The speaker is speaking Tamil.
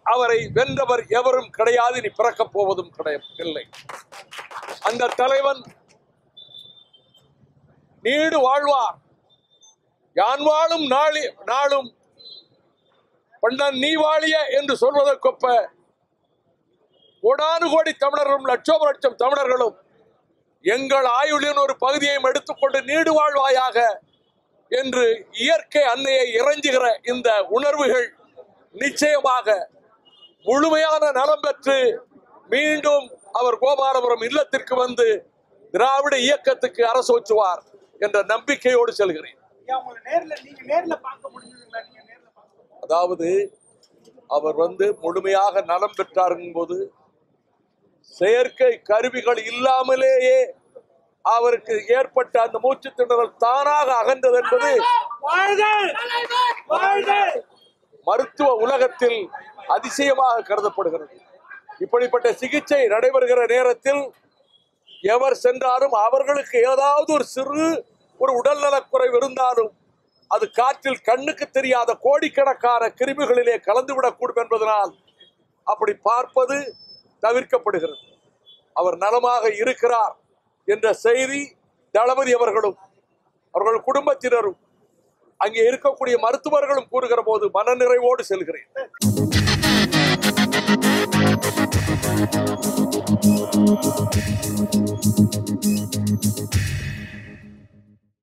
அவரை வென்றவர் எவரும் கிடையாது இனி பிறக்கப் போவதும் கிடையாது இல்லை அந்த தலைவன் நீடு வாழ்வார் யான் வாழும் நாளி நாளும் பண்ணன் நீ வாழிய என்று சொல்வதற்கொப்ப கோடானு கோடி தமிழர்களும் லட்சோப லட்சம் தமிழர்களும் எங்கள் ஆயுளின் ஒரு பகுதியையும் எடுத்துக்கொண்டு நீடு வாழ்வாயாக என்று இயற்கை அன்னையை இறைஞ்சுகிற இந்த உணர்வுகள் நிச்சயமாக முழுமையான நலம் பெற்று மீண்டும் அவர் கோபாலபுரம் இல்லத்திற்கு வந்து திராவிட இயக்கத்துக்கு அரசோச்சுவார் என்ற நம்பிக்கையோடு செல்கிறேன் ஐயா உங்களை நேர்ல நீங்க நேர்ல பார்க்க முடிஞ்சதுங்களா நீங்க நேர்ல பார்க்க அதாவது அவர் வந்து முழுமையாக நலம் பெற்றார் போது செயற்கை கருவிகள் இல்லாமலேயே அவருக்கு ஏற்பட்ட அந்த மூச்சு திணறல் தானாக அகன்றது என்பது வாழ்க வாழ்க மருத்துவ உலகத்தில் அதிசயமாக கருதப்படுகிறது இப்படிப்பட்ட சிகிச்சை நடைபெறுகிற நேரத்தில் எவர் சென்றாலும் அவர்களுக்கு ஏதாவது ஒரு சிறு ஒரு உடல்நலக்குறைவு இருந்தாலும் அது காற்றில் கண்ணுக்கு தெரியாத கோடிக்கணக்கான கிருமிகளிலே கலந்துவிடக்கூடும் என்பதனால் அப்படி பார்ப்பது தவிர்க்கப்படுகிறது அவர் நலமாக இருக்கிறார் என்ற செய்தி தளபதி அவர்களும் அவர்கள் குடும்பத்தினரும் அங்கே இருக்கக்கூடிய மருத்துவர்களும் கூறுகிற போது மனநிறைவோடு செல்கிறேன்